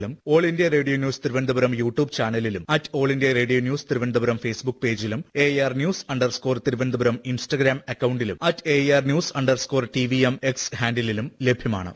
ും all India radio news Thiruvananthapuram YouTube ചാനലിലും at all India radio news Thiruvananthapuram Facebook പേജിലും A R news underscore Thiruvananthapuram Instagram അക്കൌണ്ടിലും at A R news underscore T V M X ഹാൻഡിലും ലഭ്യമാണ്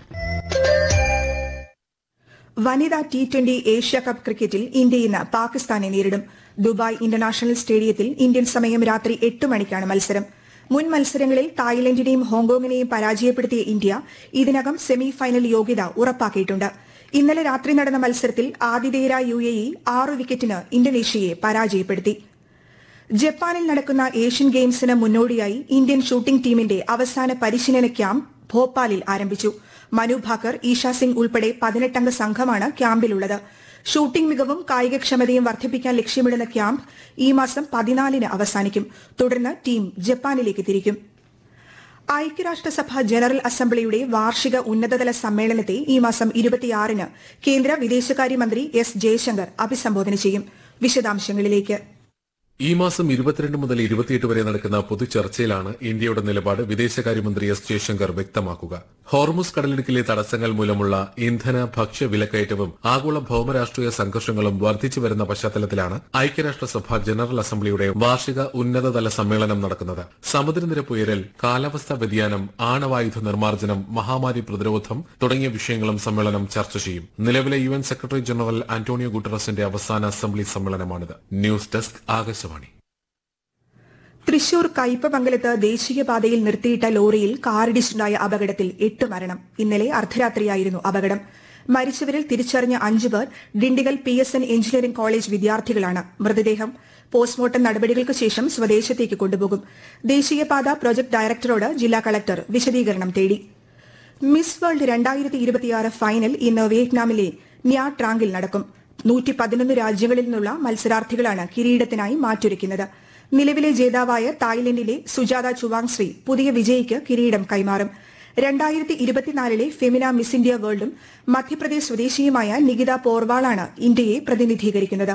വനിതാ T twenty Asia cup ക്രിക്കറ്റിൽ India ഇന്ന് പാകിസ്ഥാനെ നേരിടും ദുബായ് ഇന്റർനാഷണൽ സ്റ്റേഡിയത്തിൽ ഇന്ത്യൻ സമയം രാത്രി എട്ട് മണിക്കാണ് മത്സരം മുൻ മത്സരങ്ങളിൽ തായ്ലൻഡിനെയും ഹോങ്കോങ്ങിനെയും പരാജയപ്പെടുത്തിയ ഇന്ത്യ ഇതിനകം സെമി ഫൈനൽ യോഗ്യത ഉറപ്പാക്കിയിട്ടുണ്ട് ഇന്നലെ രാത്രി നടന്ന മത്സരത്തിൽ ആതിഥേയരായ യു എ ഇ ആറ് വിക്കറ്റിന് ഇന്തോനേഷ്യയെ പരാജയപ്പെടുത്തി ജപ്പാനിൽ നടക്കുന്ന ഏഷ്യൻ ഗെയിംസിന് മുന്നോടിയായി ഇന്ത്യൻ ഷൂട്ടിംഗ് ടീമിന്റെ അവസാന പരിശീലന ക്യാമ്പ് ഭോപ്പാലിൽ ആരംഭിച്ചു മനു ഭാക്കർ ഈഷ സിംഗ് ഉൾപ്പെടെ പതിനെട്ടംഗ സംഘമാണ് ക്യാമ്പിലുള്ളത് ഷൂട്ടിംഗ് മികവും കായികക്ഷമതയും വർദ്ധിപ്പിക്കാൻ ലക്ഷ്യമിടുന്ന ക്യാമ്പ് ഈ മാസം പതിനാലിന് അവസാനിക്കും തുടർന്ന് ടീം ജപ്പാനിലേക്ക് തിരിക്കും ഐക്യരാഷ്ട്രസഭ ജനറൽ അസംബ്ലിയുടെ വാർഷിക ഉന്നതതല സമ്മേളനത്തെ ഈ മാസം ഇരുപത്തിയാറിന് കേന്ദ്ര വിദേശകാര്യമന്ത്രി എസ് ജയശങ്കർ അഭിസംബോധന ചെയ്യും വിശദാംശങ്ങളിലേക്ക് ഈ മാസം ഇരുപത്തിരണ്ട് മുതൽ ഇരുപത്തിയെട്ട് വരെ നടക്കുന്ന പൊതുചർച്ചയിലാണ് ഇന്ത്യയുടെ നിലപാട് വിദേശകാര്യമന്ത്രി എസ് ജയശങ്കർ വ്യക്തമാക്കുക ഹോർമുസ് കടലിടുക്കിലെ തടസ്സങ്ങൾ മൂലമുള്ള ഇന്ധന ഭക്ഷ്യ വിലക്കയറ്റവും ആഗോള ഭൌമരാഷ്ട്രീയ സംഘർഷങ്ങളും വർദ്ധിച്ചു വരുന്ന പശ്ചാത്തലത്തിലാണ് ഐക്യരാഷ്ട്രസഭ ജനറൽ അസംബ്ലിയുടെ വാർഷിക ഉന്നതതല സമ്മേളനം നടക്കുന്നത് സമുദ്രനിരപ്പ് ഉയരൽ കാലാവസ്ഥാ വ്യതിയാനം ആണവായുധ നിർമ്മാർജ്ജനം മഹാമാരി പ്രതിരോധം തുടങ്ങിയ വിഷയങ്ങളും സമ്മേളനം ചർച്ച ചെയ്യും നിലവിലെ U N secretary general Antonio ഗുട്ടറസിന്റെ അവസാന അസംബ്ലി സമ്മേളനമാണിത് ന്യൂസ് ഡെസ്ക് ആകാശവാണി തൃശൂർ കയ്പമംഗലത്ത് ദേശീയപാതയിൽ നിർത്തിയിട്ട ലോറിയിൽ കാറിടിച്ചുണ്ടായ അപകടത്തിൽ എട്ട് മരണം ഇന്നലെ അർദ്ധരാത്രിയായിരുന്നു അപകടം മരിച്ചവരിൽ തിരിച്ചറിഞ്ഞ അഞ്ചു പേർ Dindigul P S N engineering college വിദ്യാർത്ഥികളാണ് മൃതദേഹം പോസ്റ്റ്മോർട്ടം നടപടികൾക്ക് ശേഷം സ്വദേശത്തേക്ക് കൊണ്ടുപോകും ദേശീയപാത പ്രൊജക്ട് ഡയറക്ടറോട് ജില്ലാ കളക്ടർ വിശദീകരണം തേടി മിസ് വേൾഡ് രണ്ടായിരത്തി ഇരുപത്തിയാറ് ഫൈനൽ ഇന്ന് വിയറ്റ്നാമിലെ ന്യാ ട്രാങ്കിൽ നടക്കും നൂറ്റി പതിനൊന്ന് രാജ്യങ്ങളിൽ നിന്നുള്ള മത്സരാർത്ഥികളാണ് കിരീടത്തിനായി മാറ്റൊരുക്കുന്നത് നിലവിലെ ജേതാവായ തായ്ലൻഡിലെ സുജാത ചുവാങ്ശ്രീ പുതിയ വിജയിക്ക് കിരീടം കൈമാറും രണ്ടായിരത്തി ഇരുപത്തിനാലിലെ ഫെമിന മിസ് ഇന്ത്യ വേൾഡും മധ്യപ്രദേശ് സ്വദേശിയുമായ നികിത പോർവാളാണ് ഇന്ത്യയെ പ്രതിനിധീകരിക്കുന്നത്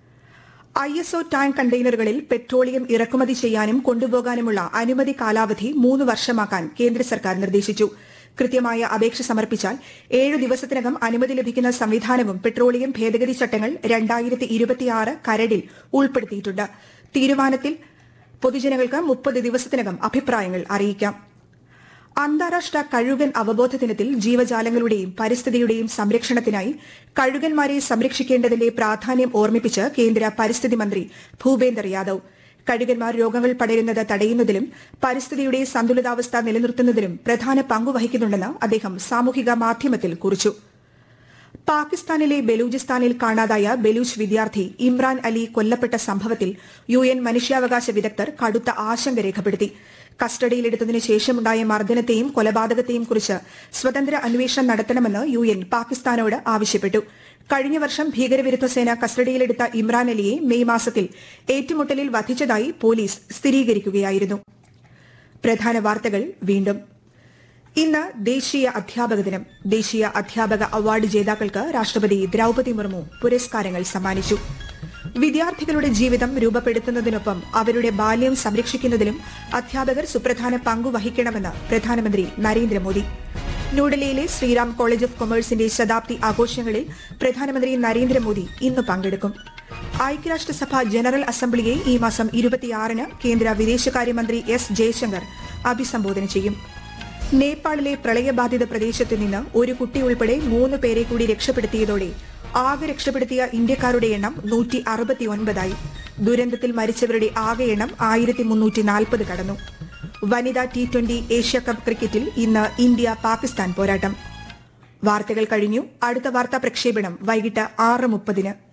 ഐ എസ് ഒ ടാങ്ക് കണ്ടെയ്നറുകളിൽ പെട്രോളിയം ഇറക്കുമതി ചെയ്യാനും കൊണ്ടുപോകാനുമുള്ള അനുമതി കാലാവധി മൂന്ന് വർഷമാക്കാൻ കേന്ദ്ര സർക്കാർ നിർദ്ദേശിച്ചു കൃത്യമായ അപേക്ഷ സമർപ്പിച്ചാൽ ഏഴ് ദിവസത്തിനകം അനുമതി ലഭിക്കുന്ന സംവിധാനവും പെട്രോളിയം ഭേദഗതി ചട്ടങ്ങൾ രണ്ടായിരത്തി ഇരുപത്തിയാറ് കരടിൽ ഉൾപ്പെടുത്തിയിട്ടുണ്ട് തീരുമാനത്തിൽ പൊതുജനങ്ങൾക്ക് മുപ്പത് ദിവസത്തിനകം അഭിപ്രായങ്ങൾ അറിയിക്കാം അന്താരാഷ്ട്ര കഴുകൻ അവബോധ ദിനത്തിൽ ജീവജാലങ്ങളുടെയും പരിസ്ഥിതിയുടെയും സംരക്ഷണത്തിനായി കഴുകന്മാരെ സംരക്ഷിക്കേണ്ടതിന്റെ പ്രാധാന്യം ഓർമ്മിപ്പിച്ച് കേന്ദ്ര പരിസ്ഥിതി മന്ത്രി ഭൂപേന്ദർ യാദവ് കഴുകന്മാർ രോഗങ്ങൾ പടരുന്നത് തടയുന്നതിലും പരിസ്ഥിതിയുടെ സന്തുലിതാവസ്ഥ നിലനിർത്തുന്നതിലും പ്രധാന പങ്കുവഹിക്കുന്നുണ്ടെന്ന് അദ്ദേഹം സാമൂഹിക മാധ്യമത്തിൽ കുറിച്ചു പാകിസ്ഥാനിലെ ബലൂചിസ്ഥാനിൽ കാണാതായ ബലൂച്ച് വിദ്യാർത്ഥി ഇമ്രാൻ അലി കൊല്ലപ്പെട്ട സംഭവത്തിൽ യു എൻ മനുഷ്യാവകാശ വിദഗ്ധർ കടുത്ത ആശങ്ക രേഖപ്പെടുത്തി കസ്റ്റഡിയിലെടുത്തതിനു ശേഷമുണ്ടായ മർദ്ദനത്തെയും കൊലപാതകത്തെയും കുറിച്ച് സ്വതന്ത്ര അന്വേഷണം നടത്തണമെന്ന് യു എൻ പാകിസ്ഥാനോട് ആവശ്യപ്പെട്ടു കഴിഞ്ഞ വർഷം ഭീകരവിരുദ്ധ സേന കസ്റ്റഡിയിലെടുത്ത ഇമ്രാൻ അലിയെ മെയ് മാസത്തിൽ ഏറ്റുമുട്ടലിൽ വധിച്ചതായി പോലീസ് സ്ഥിരീകരിക്കുകയായിരുന്നു പ്രധാന വാർത്തകൾ വീണ്ടും ഇന്ന് ദേശീയ അധ്യാപക ദിനം ദേശീയ അധ്യാപക അവാർഡ് ജേതാക്കൾക്ക് രാഷ്ട്രപതി ദ്രൌപതി മുർമു പുരസ്കാരങ്ങൾ സമ്മാനിച്ചു വിദ്യാർത്ഥികളുടെ ജീവിതം രൂപപ്പെടുത്തുന്നതിനൊപ്പം അവരുടെ ബാല്യം സംരക്ഷിക്കുന്നതിലും അധ്യാപകർ സുപ്രധാന പങ്കു വഹിക്കണമെന്ന് പ്രധാനമന്ത്രി നരേന്ദ്രമോദി ന്യൂഡൽഹിയിലെ ശ്രീറാം കോളേജ് ഓഫ് കൊമേഴ്സിന്റെ ശതാബ്ദി ആഘോഷങ്ങളിൽ പ്രധാനമന്ത്രി നരേന്ദ്രമോദി ഇന്ന് പങ്കെടുക്കും ഐക്യരാഷ്ട്രസഭ ജനറൽ അസംബ്ലിയെ ഈ മാസം ഇരുപത്തിയാറിന് കേന്ദ്ര വിദേശകാര്യമന്ത്രി എസ് ജയശങ്കർ അഭിസംബോധന ചെയ്യും നേപ്പാളിലെ പ്രളയബാധിത പ്രദേശത്ത് നിന്ന് ഒരു കുട്ടി ഉൾപ്പെടെ മൂന്ന് പേരെ കൂടി രക്ഷപ്പെടുത്തിയതോടെ ആകെ രക്ഷപ്പെടുത്തിയ ഇന്ത്യക്കാരുടെ എണ്ണം നൂറ്റി അറുപത്തിയൊൻപതായി ദുരന്തത്തിൽ മരിച്ചവരുടെ ആകെ എണ്ണം ആയിരത്തി മുന്നൂറ്റി നാൽപ്പത് കടന്നു വനിതാ ടി ട്വന്റി ഏഷ്യ കപ്പ് ക്രിക്കറ്റിൽ ഇന്ന് ഇന്ത്യ പാകിസ്ഥാൻ പോരാട്ടം വാർത്തകൾ കഴിഞ്ഞു അടുത്ത വാർത്താ പ്രക്ഷേപണം വൈകിട്ട് ആറ് മുപ്പതിന്